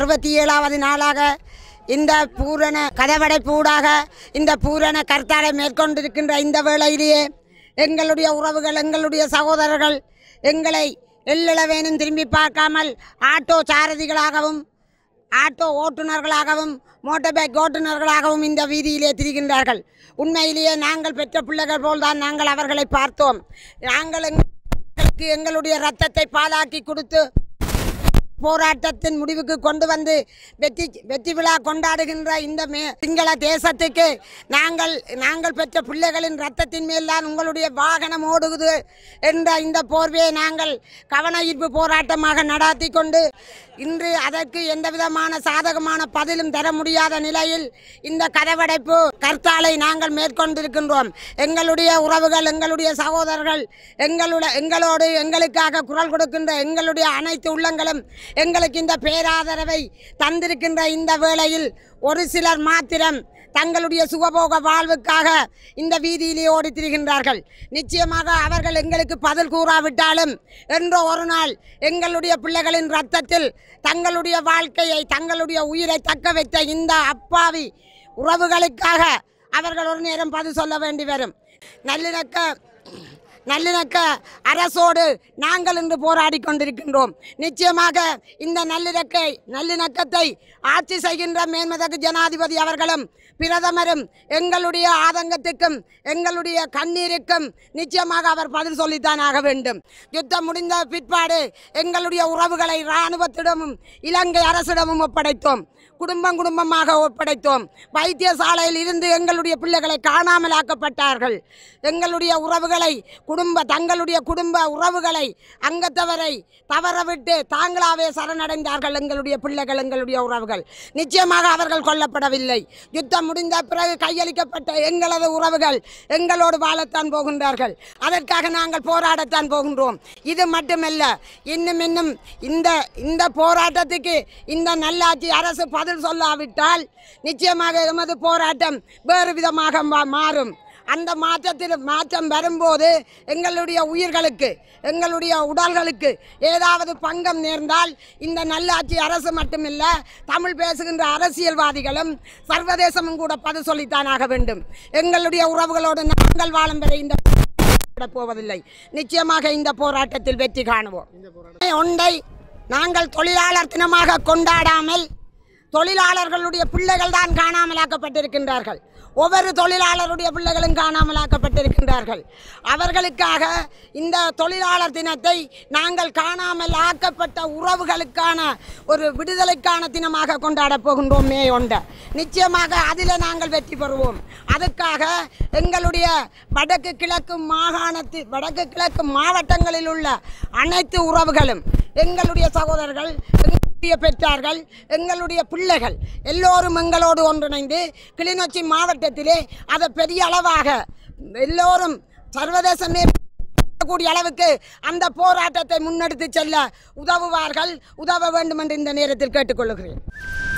அறுபத்தி ஏழாவது நாளாக இந்த பூரண கதவடைப்பூடாக இந்த பூரண கர்த்தாரை மேற்கொண்டிருக்கின்ற இந்த வேளையிலேயே எங்களுடைய உறவுகள் எங்களுடைய சகோதரர்கள் எங்களை எள்ளளவேனும் திரும்பி பார்க்காமல் ஆட்டோ சாரதிகளாகவும் ஆட்டோ ஓட்டுநர்களாகவும் மோட்டார் பைக் ஓட்டுநர்களாகவும் இந்த வீதியிலே திரிகின்றார்கள் உண்மையிலேயே நாங்கள் பெற்ற பிள்ளைகள் போல்தான் நாங்கள் அவர்களை பார்த்தோம் நாங்கள் எங்களுக்கு எங்களுடைய ரத்தத்தை பாலாக்கி கொடுத்து போராட்டத்தின் முடிவுக்கு கொண்டு வந்து வெற்றி வெற்றி விழா கொண்டாடுகின்ற இந்த மே சிங்கள தேசத்துக்கு நாங்கள் நாங்கள் பெற்ற பிள்ளைகளின் ரத்தத்தின் மேல் தான் உங்களுடைய வாகனம் ஓடுகுது என்ற இந்த போர்வையை நாங்கள் கவன ஈர்ப்பு போராட்டமாக நடாத்தி கொண்டு இன்று அதற்கு எந்த விதமான சாதகமான பதிலும் தர முடியாத நிலையில் இந்த கதவடைப்பு கர்த்தாலை நாங்கள் மேற்கொண்டிருக்கின்றோம் எங்களுடைய உறவுகள் எங்களுடைய சகோதரர்கள் எங்களுடைய எங்களோடு எங்களுக்காக குரல் கொடுக்கின்ற எங்களுடைய அனைத்து உள்ளங்களும் எங்களுக்கு இந்த பேராதரவை தந்திருக்கின்ற இந்த வேளையில் ஒரு சிலர் மாத்திரம் தங்களுடைய சுகபோக வாழ்வுக்காக இந்த வீதியிலே ஓடித் திரிகின்றார்கள் நிச்சயமாக அவர்கள் எங்களுக்கு பதில் கூறாவிட்டாலும் என்றோ ஒரு நாள் எங்களுடைய பிள்ளைகளின் ரத்தத்தில் தங்களுடைய வாழ்க்கையை தங்களுடைய உயிரை தக்க வைத்த இந்த அப்பாவி உறவுகளுக்காக அவர்கள் ஒரு நேரம் பதில் சொல்ல வேண்டி வரும் நல்லிணக்க நல்லிணக்க அரசோடு நாங்கள் இன்று போராடி கொண்டிருக்கின்றோம் நிச்சயமாக இந்த நல்லிணக்கை நல்லிணக்கத்தை ஆட்சி செய்கின்ற மேன்மதகு ஜனாதிபதி அவர்களும் பிரதமரும் எங்களுடைய ஆதங்கத்துக்கும் எங்களுடைய கண்ணீருக்கும் நிச்சயமாக அவர் பதில் சொல்லித்தான் ஆக வேண்டும் யுத்தம் முடிந்த பிற்பாடு எங்களுடைய உறவுகளை இராணுவத்திடமும் இலங்கை அரசிடமும் ஒப்படைத்தோம் குடும்பம் குடும்பமாக ஒப்படைத்தோம் வைத்தியசாலையில் இருந்து எங்களுடைய பிள்ளைகளை காணாமல் ஆக்கப்பட்டார்கள் எங்களுடைய உறவுகளை குடும்ப தங்களுடைய குடும்ப உறவுகளை அங்கத்தவரை தவறவிட்டு தாங்களாவே சரணடைந்தார்கள் எங்களுடைய பிள்ளைகள் எங்களுடைய உறவுகள் நிச்சயமாக அவர்கள் கொல்லப்படவில்லை யுத்தம் முடிந்த பிறகு கையளிக்கப்பட்ட எங்களது உறவுகள் எங்களோடு வாழத்தான் போகின்றார்கள் அதற்காக நாங்கள் போராடத்தான் போகின்றோம் இது மட்டுமல்ல இன்னும் இன்னும் இந்த இந்த போராட்டத்துக்கு இந்த நல்லாட்சி அரசு பதில் சொல்லாவிட்டால் நிச்சயமாக எமது போராட்டம் வேறு விதமாக மா- மாறும் அந்த மாற்றத்தில் மாற்றம் வரும்போது எங்களுடைய உயிர்களுக்கு எங்களுடைய உடல்களுக்கு ஏதாவது பங்கம் நேர்ந்தால் இந்த நல்லாட்சி அரசு மட்டுமில்ல தமிழ் பேசுகின்ற அரசியல்வாதிகளும் சர்வதேசமும் கூட பதில் சொல்லித்தான் ஆக வேண்டும் எங்களுடைய உறவுகளோடு நாங்கள் வாழும் வரை இந்த விடப் போவதில்லை நிச்சயமாக இந்த போராட்டத்தில் வெற்றி காணுவோம் ஒன்றை நாங்கள் தொழிலாளர் தினமாக கொண்டாடாமல் தொழிலாளர்களுடைய பிள்ளைகள் தான் காணாமலாக்கப்பட்டிருக்கின்றார்கள் ஒவ்வொரு தொழிலாளருடைய பிள்ளைகளும் காணாமலாக்கப்பட்டிருக்கின்றார்கள் அவர்களுக்காக இந்த தொழிலாளர் தினத்தை நாங்கள் காணாமல் ஆக்கப்பட்ட உறவுகளுக்கான ஒரு விடுதலைக்கான தினமாக கொண்டாடப் போகின்றோம் மே ஒன்றை நிச்சயமாக அதில் நாங்கள் வெற்றி பெறுவோம் அதுக்காக எங்களுடைய வடக்கு கிழக்கு மாகாணத்து வடக்கு கிழக்கு மாவட்டங்களில் உள்ள அனைத்து உறவுகளும் எங்களுடைய சகோதரர்கள் எங்களுடைய பெற்றார்கள் எங்களுடைய பிள்ளைகள் எல்லோரும் எங்களோடு ஒன்றிணைந்து கிளிநொச்சி மாவட்டத்திலே அதை பெரிய அளவாக எல்லோரும் சர்வதேசமே கூடிய அளவுக்கு அந்த போராட்டத்தை முன்னெடுத்து செல்ல உதவுவார்கள் உதவ வேண்டும் என்று இந்த நேரத்தில் கேட்டுக்கொள்கிறேன்